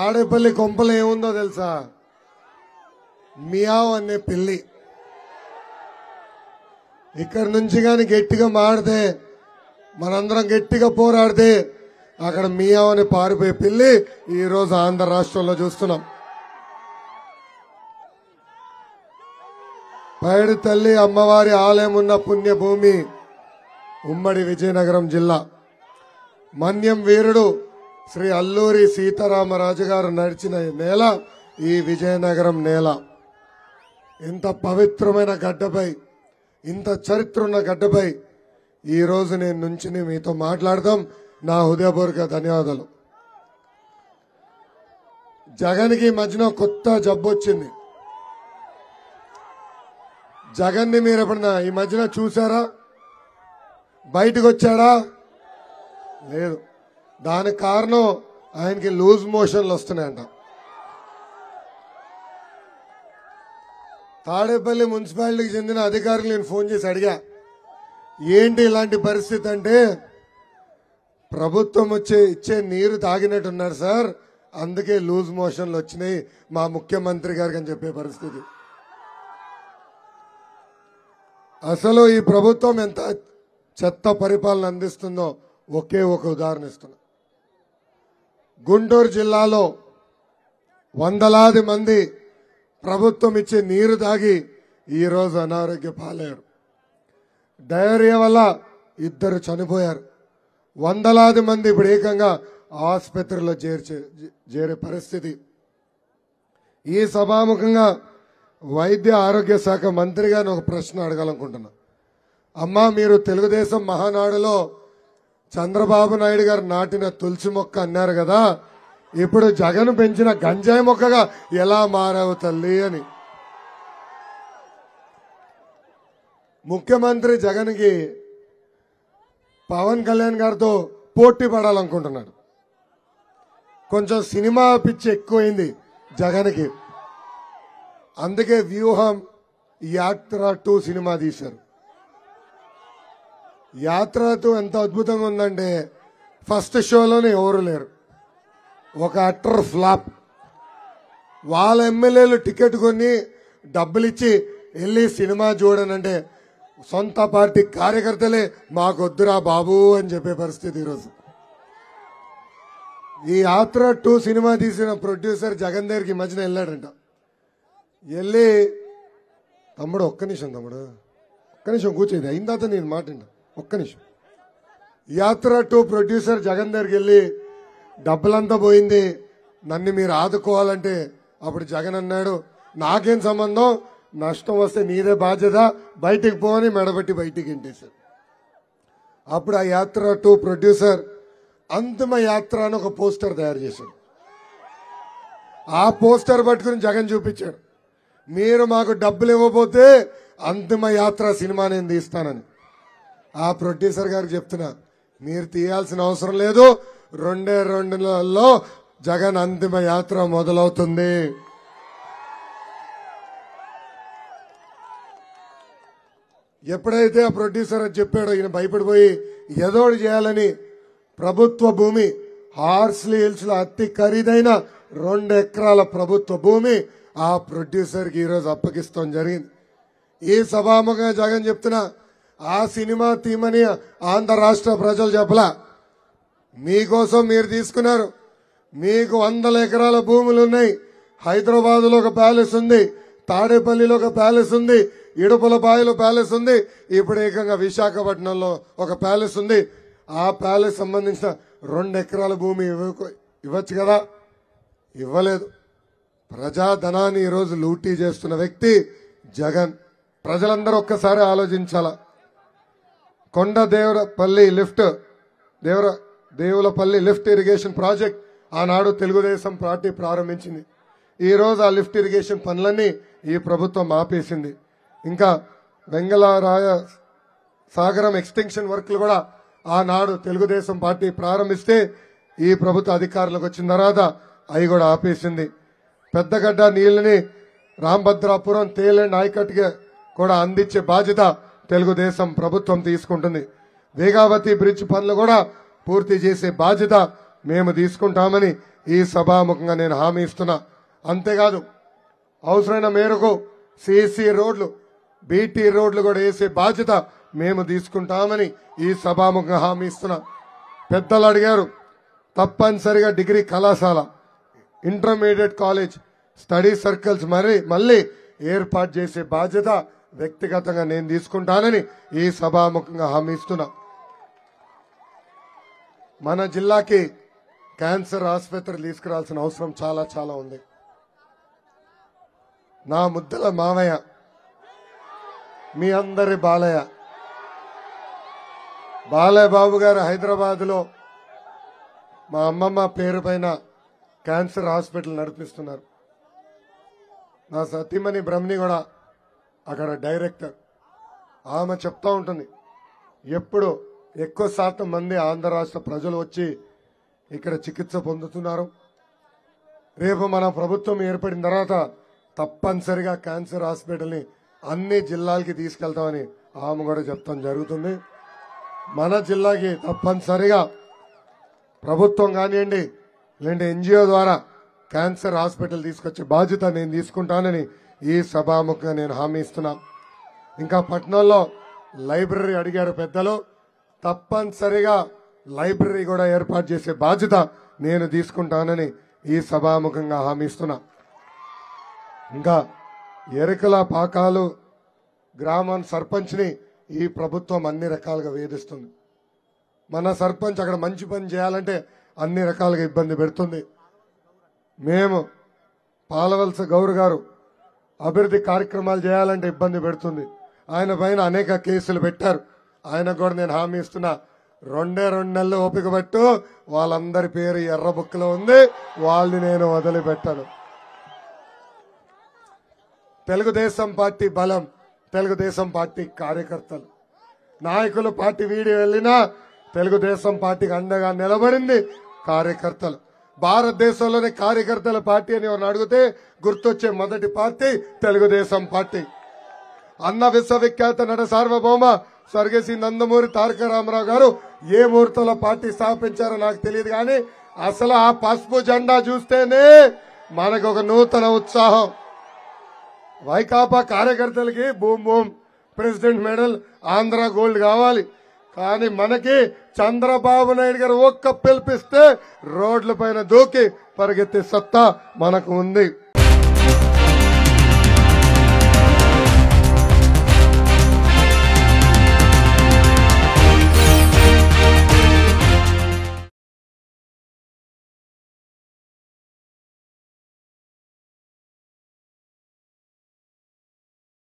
తాడేపల్లి కొంపలు ఏముందో తెలుసా మియావ్ అనే పిల్లి ఇక్కడి నుంచి కానీ గట్టిగా మాడితే మనందరం గట్టిగా పోరాడితే అక్కడ మియావ్ అని పారిపోయే పిల్లి ఈ రోజు ఆంధ్ర రాష్ట్రంలో చూస్తున్నాం పైడి తల్లి అమ్మవారి ఆలయం ఉన్న పుణ్యభూమి ఉమ్మడి విజయనగరం జిల్లా మన్యం వీరుడు శ్రీ అల్లూరి సీతారామరాజు గారు నడిచిన నేల ఈ విజయనగరం నేల ఇంత పవిత్రమైన గడ్డపై ఇంత చరిత్ర ఉన్న గడ్డపై ఈ రోజు నేను నుంచి మీతో మాట్లాడదాం నా హృదయపూర్వక ధన్యవాదాలు జగన్కి ఈ మధ్యన కొత్త జబ్బు వచ్చింది జగన్ని మీరు ఎప్పుడన్నా ఈ మధ్యన చూసారా బయటకు వచ్చాడా లేదు దానికి కారణం ఆయనకి లూజ్ మోషన్లు వస్తున్నాయంట తాడేపల్లి మున్సిపాలిటీకి చెందిన అధికారులు నేను ఫోన్ చేసి అడిగా ఏంటి ఇలాంటి పరిస్థితి అంటే ప్రభుత్వం వచ్చే ఇచ్చే నీరు తాగినట్టున్నారు సార్ అందుకే లూజ్ మోషన్లు వచ్చినాయి మా ముఖ్యమంత్రి గారికి అని చెప్పే పరిస్థితి అసలు ఈ ప్రభుత్వం ఎంత చెత్త పరిపాలన అందిస్తుందో ఒకే ఒక ఉదాహరణ ఇస్తున్నా గుంటూరు జిల్లాలో వందలాది మంది ప్రభుత్వం ఇచ్చే నీరు తాగి ఈరోజు అనారోగ్య పాలయ్యారు డయేరియా వల్ల ఇద్దరు చనిపోయారు వందలాది మంది ఇప్పుడు ఏకంగా ఆసుపత్రిలో చేర్చే చేరే పరిస్థితి ఈ సభాముఖంగా వైద్య ఆరోగ్య శాఖ మంత్రిగా నేను ఒక ప్రశ్న అడగాలనుకుంటున్నా అమ్మా మీరు తెలుగుదేశం మహానాడులో చంద్రబాబు నాయుడు గారు నాటిన తులసి మొక్క అన్నారు కదా ఇప్పుడు జగన్ పెంచిన గంజాయి మొక్కగా ఎలా మారావు తల్లి అని ముఖ్యమంత్రి జగన్కి పవన్ కళ్యాణ్ గారితో పోటీ పడాలనుకుంటున్నాడు కొంచెం సినిమా పిచ్చి ఎక్కువైంది జగన్కి అందుకే వ్యూహం యాత్ర టూ సినిమా తీశారు యాత్ర టూ ఎంత అద్భుతంగా ఉందంటే ఫస్ట్ షోలోనే ఎవరు లేరు ఒక అట్టర్ ఫ్లాప్ వాళ్ళ ఎమ్మెల్యేలు టికెట్ కొని డబ్బులు ఇచ్చి వెళ్ళి సినిమా చూడనంటే సొంత పార్టీ కార్యకర్తలే మాకొద్దురా బాబు అని చెప్పే పరిస్థితి ఈరోజు ఈ యాత్ర టూ సినిమా తీసిన ప్రొడ్యూసర్ జగన్ దగ్గరికి ఈ మధ్యన వెళ్ళాడంట వెళ్ళి తమ్ముడు ఒక్క నిమిషం తమ్ముడు ఒక్క నిమిషం కూర్చోది అయిన తర్వాత నేను మాట్లాడ ఒక్క నిమిషం యాత్ర టూ ప్రొడ్యూసర్ జగన్ దగ్గరికి వెళ్ళి డబ్బులంతా పోయింది నన్ను మీరు ఆదుకోవాలంటే అప్పుడు జగన్ అన్నాడు నాకేం సంబంధం నష్టం వస్తే నీదే బాధ్యత బయటికి పోని మెడబెట్టి బయటికి ఇంటేశాడు అప్పుడు ఆ యాత్ర టూ ప్రొడ్యూసర్ అంతిమ యాత్ర అని ఒక పోస్టర్ తయారు చేశాడు ఆ పోస్టర్ పట్టుకుని జగన్ చూపించాడు మీరు మాకు డబ్బులు ఇవ్వబోతే అంతిమ యాత్ర సినిమా నేను తీస్తానని ఆ ప్రొడ్యూసర్ గారికి చెప్తున్నా మీరు తీయాల్సిన అవసరం లేదు రెండే రెండు నెలల్లో జగన్ అంతిమ యాత్ర మొదలవుతుంది ఎప్పుడైతే ఆ ప్రొడ్యూసర్ అది చెప్పాడో ఈయన భయపడిపోయి ఏదోడు చేయాలని ప్రభుత్వ భూమి హార్స్లీ హిల్స్ లో అతి ఖరీదైన రెండు ఎకరాల ప్రభుత్వ భూమి ఆ ప్రొడ్యూసర్ కి ఈరోజు అప్పగిస్తాం జరిగింది ఈ సభాముఖంగా జగన్ చెప్తున్నా ఆ సినిమా తీమని ఆంధ్ర రాష్ట్ర ప్రజలు చెప్పలా మీకోసం మీరు తీసుకున్నారు మీకు వందల ఎకరాల భూములు ఉన్నాయి హైదరాబాద్ లో ఒక ప్యాలెస్ ఉంది తాడేపల్లిలో ఒక ప్యాలెస్ ఉంది ఇడుపులపాయలో ప్యాలెస్ ఉంది ఇప్పుడు ఏకంగా విశాఖపట్నంలో ఒక ప్యాలెస్ ఉంది ఆ ప్యాలెస్ సంబంధించిన రెండు ఎకరాల భూమి ఇవ్వకు- ఇవ్వచ్చు కదా ఇవ్వలేదు ప్రజాధనాన్ని ఈరోజు లూటీ చేస్తున్న వ్యక్తి జగన్ ప్రజలందరూ ఒక్కసారి ఆలోచించాల Konda Devarapalli lift Devara Devulapalli lift irrigation project ఆనాడు తెలుగుదేశం పార్టీ ప్రారంభించింది ఈ రోజు ఆ లిఫ్ట్ ఇరిగేషన్ పనులన్నీ ఈ ప్రభుత్వం ఆపేసింది ఇంకా వెంగళరాయ సాగరం ఎక్స్టెన్షన్ వర్క్లు కూడా ఆనాడు తెలుగుదేశం పార్టీ ప్రారంభిస్తే ఈ ప్రభుత్వ అధికారులకు వచ్చిన తర్వాత అవి కూడా ఆపేసింది పెద్దగడ్డ నీళ్ళని రాంభద్రాపురం తేలండ్ ఆయకట్టుగా కూడా అందించే బాధ్యత తెలుగుదేశం ప్రభుత్వం తీసుకుంటుంది వేగావతి బ్రిడ్జ్ పనులు కూడా పూర్తి చేసే బాధ్యత మేము తీసుకుంటామని ఈ సభాముఖంగా నేను హామీ ఇస్తున్నా అంతేకాదు అవసరమైన మేరకు సిసి రోడ్లు బీటీ రోడ్లు కూడా వేసే బాధ్యత మేము తీసుకుంటామని ఈ సభాముఖంగా హామీ ఇస్తున్నా పెద్దలు అడిగారు తప్పనిసరిగా డిగ్రీ కళాశాల ఇంటర్మీడియట్ కాలేజ్ స్టడీ సర్కిల్స్ మరి మళ్ళీ ఏర్పాటు చేసే బాధ్యత వ్యక్తిగతంగా నేను తీసుకుంటానని ఈ సభాముఖంగా హామీ ఇస్తున్నా మన జిల్లాకి క్యాన్సర్ ఆసుపత్రి తీసుకురావాల్సిన అవసరం చాలా చాలా ఉంది నా ముద్దల మామయ్య మీ అందరి బాలయ్య బాలయ్య బాబు గారు హైదరాబాద్లో మా అమ్మమ్మ పేరు పైన క్యాన్సర్ హాస్పిటల్ నడిపిస్తున్నారు నా సతీమణి బ్రహ్మని కూడా అక్కడ డైరెక్టర్ ఆమె చెప్తా ఉంటుంది ఎప్పుడు ఎక్కువ శాతం మంది ఆంధ్ర రాష్ట్ర ప్రజలు వచ్చి ఇక్కడ చికిత్స పొందుతున్నారు రేపు మన ప్రభుత్వం ఏర్పడిన తర్వాత తప్పనిసరిగా క్యాన్సర్ హాస్పిటల్ని అన్ని జిల్లాలకి తీసుకెళ్తామని ఆమె కూడా చెప్తాం జరుగుతుంది మన జిల్లాకి తప్పనిసరిగా ప్రభుత్వం కానివ్వండి లేదంటే ఎన్జిఓ ద్వారా క్యాన్సర్ హాస్పిటల్ తీసుకొచ్చే బాధ్యత నేను తీసుకుంటానని ఈ సభాముఖంగా నేను హామీ ఇస్తున్నా ఇంకా పట్నంలో లైబ్రరీ అడిగారు పెద్దలు తప్పనిసరిగా లైబ్రరీ కూడా ఏర్పాటు చేసే బాధ్యత నేను తీసుకుంటానని ఈ సభాముఖంగా హామీ ఇస్తున్నా ఇంకా ఎరకల పాకాలు గ్రామం సర్పంచ్ని ఈ ప్రభుత్వం అన్ని రకాలుగా వేధిస్తుంది మన సర్పంచ్ అక్కడ మంచి పని చేయాలంటే అన్ని రకాలుగా ఇబ్బంది పెడుతుంది మేము పాలవలస గౌరు గారు అభివృద్ధి కార్యక్రమాలు చేయాలంటే ఇబ్బంది పెడుతుంది ఆయన పైన అనేక కేసులు పెట్టారు ఆయన కూడా నేను హామీ ఇస్తున్నా రెండే రెండు నెలలు ఓపిక పట్టు వాళ్ళందరి పేరు ఎర్ర బుక్లో ఉంది వాళ్ళని నేను వదిలిపెట్టాను తెలుగుదేశం పార్టీ బలం తెలుగుదేశం పార్టీ కార్యకర్తలు నాయకులు పార్టీ వీడి వెళ్ళినా తెలుగుదేశం పార్టీకి అండగా నిలబడింది కార్యకర్తలు భారతదేశంలోని కార్యకర్తల పార్టీ అని ఎవరిని అడిగితే గుర్తొచ్చే మొదటి పార్టీ తెలుగుదేశం పార్టీ అన్న విశ్వవిఖ్యాత నట సార్వభౌమ స్వర్గశ్రీ నందమూరి తారక రామారావు గారు ఏ ముహూర్తంలో పార్టీ స్థాపించారో నాకు తెలియదు కానీ అసలు ఆ పసుపు జెండా చూస్తేనే మనకు ఒక నూతన ఉత్సాహం వైకాపా కార్యకర్తలకి boom boom president medal Andhra gold కావాలి కానీ మనకి చంద్రబాబు నాయుడు గారు ఒక్క పిలిపిస్తే రోడ్ల పైన దూకి పరిగెత్తే సత్తా మనకు ఉంది